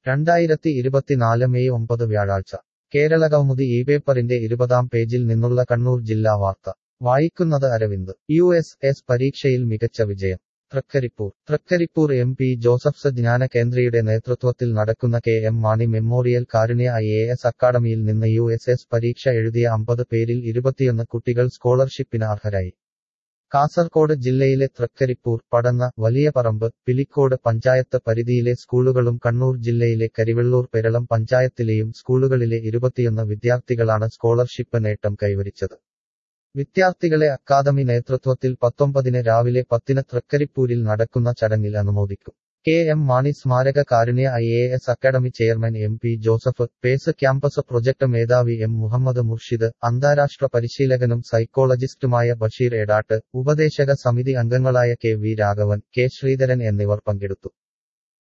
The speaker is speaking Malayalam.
രണ്ടായിരത്തി ഇരുപത്തിനാല് മെയ് ഒമ്പത് വ്യാഴാഴ്ച കേരളകൗമുദി ഈ പേപ്പറിന്റെ ഇരുപതാം പേജിൽ നിന്നുള്ള കണ്ണൂർ ജില്ലാ വാർത്ത വായിക്കുന്നത് അരവിന്ദ് യു എസ് എസ് പരീക്ഷയിൽ മികച്ച വിജയം Trikaripur Trikaripur M P Joseph's Jnana കേന്ദ്രയുടെ നേതൃത്വത്തിൽ നടക്കുന്ന K M Mani memorial Karunya I A S അക്കാഡമിയിൽ നിന്ന് യു എസ് എസ് പരീക്ഷ എഴുതിയ അമ്പത് പേരിൽ ഇരുപത്തിയൊന്ന് കുട്ടികൾ സ്കോളർഷിപ്പിന് അർഹരായി കാസർകോട് ജില്ലയിലെ തൃക്കരിപ്പൂർ പടന്ന വലിയപറമ്പ് പിലിക്കോട് പഞ്ചായത്ത് പരിധിയിലെ സ്കൂളുകളും കണ്ണൂർ ജില്ലയിലെ കരിവെള്ളൂർ പെരളം പഞ്ചായത്തിലെയും സ്കൂളുകളിലെ ഇരുപത്തിയൊന്ന് വിദ്യാർത്ഥികളാണ് സ്കോളർഷിപ്പ് നേട്ടം കൈവരിച്ചത് വിദ്യാർത്ഥികളെ അക്കാദമി നേതൃത്വത്തിൽ പത്തൊമ്പതിന് രാവിലെ പത്തിന് തൃക്കരിപ്പൂരിൽ നടക്കുന്ന ചടങ്ങിൽ അനുമോദിക്കും കെ എം മാണി സ്മാരക Karunya I A S academy chairman M P Joseph pace campus project മേധാവി എം മുഹമ്മദ് മുർഷിദ് അന്താരാഷ്ട്ര പരിശീലകനും സൈക്കോളജിസ്റ്റുമായ ബഷീർ എടാട്ട് ഉപദേശക സമിതി അംഗങ്ങളായ K V Raghavan K Sreedharan എന്നിവർ പങ്കെടുത്തു